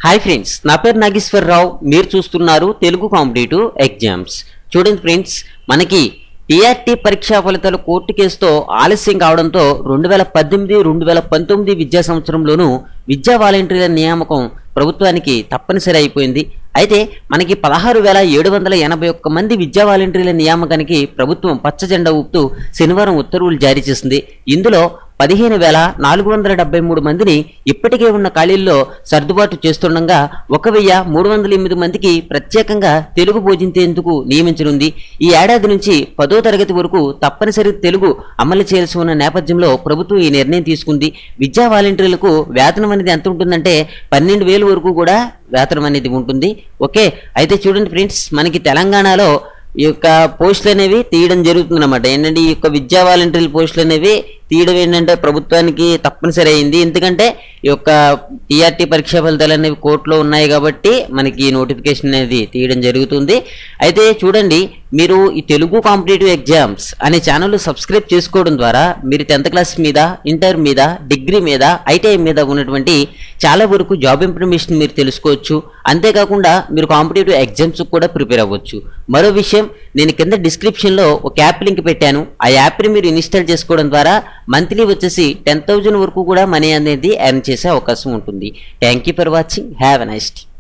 hi friends నా పేరు నాగేశ్వరరావు మీరు చూస్తున్నారు తెలుగు కాంపిటేటివ్ ఎగ్జామ్స్ చూడండి ఫ్రెండ్స్ మనకి టీఆర్టీ పరీక్షా ఫలితాలు కోర్టు కేసుతో ఆలస్యం కావడంతో రెండు వేల పద్దెనిమిది రెండు వేల పంతొమ్మిది విద్యా సంవత్సరంలోనూ విద్యా వాలంటీర్ల నియామకం ప్రభుత్వానికి తప్పనిసరి అయిపోయింది అయితే మనకి పదహారు వేల ఏడు వందల ఎనభై ఒక్క మంది విద్యా వాలంటీర్ల నియామకానికి ప్రభుత్వం పచ్చ జెండా ఊపుతూ శనివారం ఉత్తర్వులు జారీ చేసింది ఇందులో పదిహేను వేల నాలుగు వందల డెబ్బై మూడు మందిని ఇప్పటికే ఉన్న ఖాళీల్లో సర్దుబాటు చేస్తుండగా ఒక వెయ్యి మూడు వందల ఎనిమిది మందికి ప్రత్యేకంగా తెలుగు బోధించేందుకు నియమించనుంది ఈ ఏడాది నుంచి పదో తరగతి వరకు తప్పనిసరి తెలుగు అమలు చేయాల్సి ఉన్న నేపథ్యంలో ప్రభుత్వం ఈ నిర్ణయం తీసుకుంది విద్యా వాలంటీర్లకు వేతనం అనేది ఎంత ఉంటుందంటే పన్నెండు వేలు వరకు కూడా వేతనం అనేది ఉంటుంది ఓకే అయితే చూడండి ఫ్రెండ్స్ మనకి తెలంగాణలో ఈ యొక్క పోస్టులు అనేవి తీయడం జరుగుతుంది అనమాట ఏంటంటే ఈ యొక్క విద్యా వాలంటీర్ల పోస్టులు అనేవి తీయడం ఏంటంటే ప్రభుత్వానికి తప్పనిసరి అయింది ఎందుకంటే ఈ యొక్క టీఆర్టీ పరీక్షా ఫలితాలు అనేవి కోర్టులో ఉన్నాయి కాబట్టి మనకి నోటిఫికేషన్ అనేది తీయడం జరుగుతుంది అయితే చూడండి మీరు ఈ తెలుగు కాంపిటేటివ్ ఎగ్జామ్స్ అనే ఛానల్ సబ్స్క్రైబ్ చేసుకోవడం ద్వారా మీరు టెన్త్ క్లాస్ మీద ఇంటర్ మీద డిగ్రీ మీద ఐటీఐ మీద ఉన్నటువంటి చాలా వరకు జాబ్ ఇన్ఫర్మేషన్ మీరు తెలుసుకోవచ్చు అంతేకాకుండా మీరు కాంపిటేటివ్ ఎగ్జామ్స్ కూడా ప్రిపేర్ అవ్వచ్చు మరో విషయం నేను కింద డిస్క్రిప్షన్లో ఒక యాప్ లింక్ పెట్టాను ఆ యాప్ని మీరు ఇన్స్టాల్ చేసుకోవడం ద్వారా మంత్లీ వచ్చేసి టెన్ థౌజండ్ వరకు కూడా మనీ అనేది ఎర్న్ చేసే అవకాశం ఉంటుంది thank you for watching have a nice day